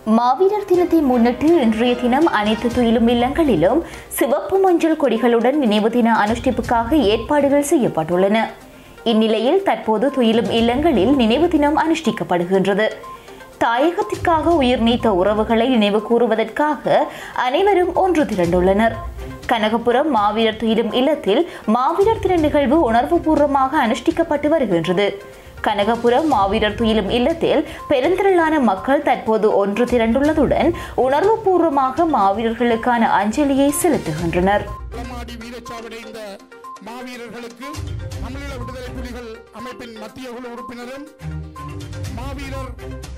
மாவீரர் தினத்தை முன்னிட்டு இன்றைய தினம் அனைத்து துயிலும் இல்லங்களிலும் சிவப்பு மஞ்சள் கொடிகளுடன் நினைவு தின அனுஷ்டிப்புக்காக ஏற்பாடுகள் செய்யப்பட்டுள்ளன இந்நிலையில் தற்போது துயிலும் இல்லங்களில் நினைவு தினம் அனுஷ்டிக்கப்படுகின்றது தாயகத்திற்காக உயிர் நீத்த உறவுகளை நினைவு கூறுவதற்காக அனைவரும் ஒன்று திரண்டுள்ளனர் கனகபுரம் மாவீரர் துயிலும் இல்லத்தில் மாவீரர் தின நிகழ்வு உணர்வுபூர்வமாக அனுஷ்டிக்கப்பட்டு வருகின்றது கனகபுரம் மாவீரர் துயிலும் இல்லத்தில் பெருந்திரளான மக்கள் தற்போது ஒன்று திரண்டுள்ளதுடன் உணர்வுபூர்வமாக மாவீரர்களுக்கான அஞ்சலியை செலுத்துகின்றனர் களமாடி வீரச்சாவடைந்த மாவீரர்களுக்கு தமிழீழ விடுதலை புலிகள் அமைப்பின் மத்திய குழு உறுப்பினரும் மாவீரர்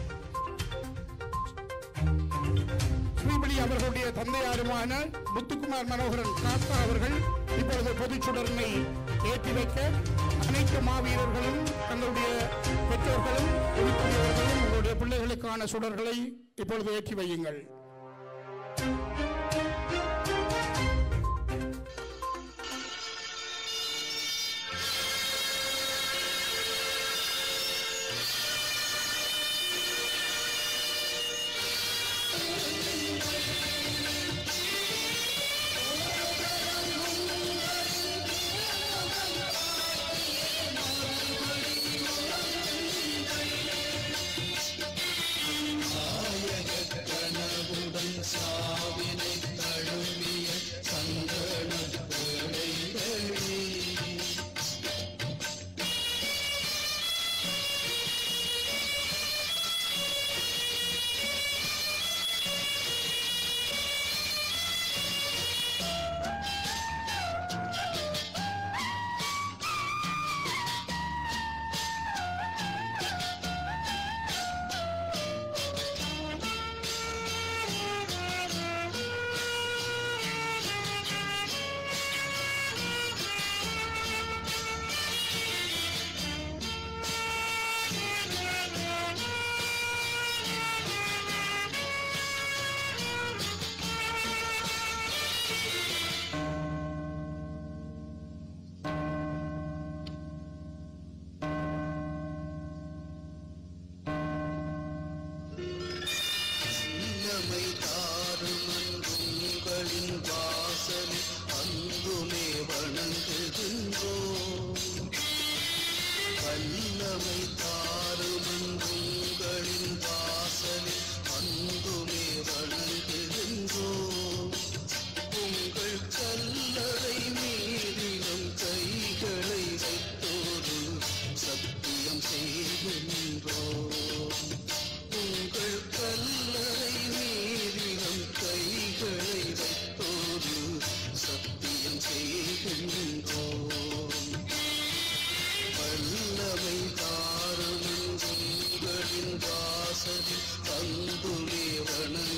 ஸ்ரீபலி அவர்களுடைய தந்தையாருமான முத்துக்குமார் மனோகரன் காத்தா அவர்கள் இப்பொழுது பொதுச் சுடரினை ஏற்றி வைக்க அனைத்து மாவீரர்களும் தங்களுடைய பெற்றோர்களும் உறுப்பினர்களும் உங்களுடைய பிள்ளைகளுக்கான சுடர்களை இப்பொழுது ஏற்றி வையுங்கள் வாசலில் தந்துமே வணங்க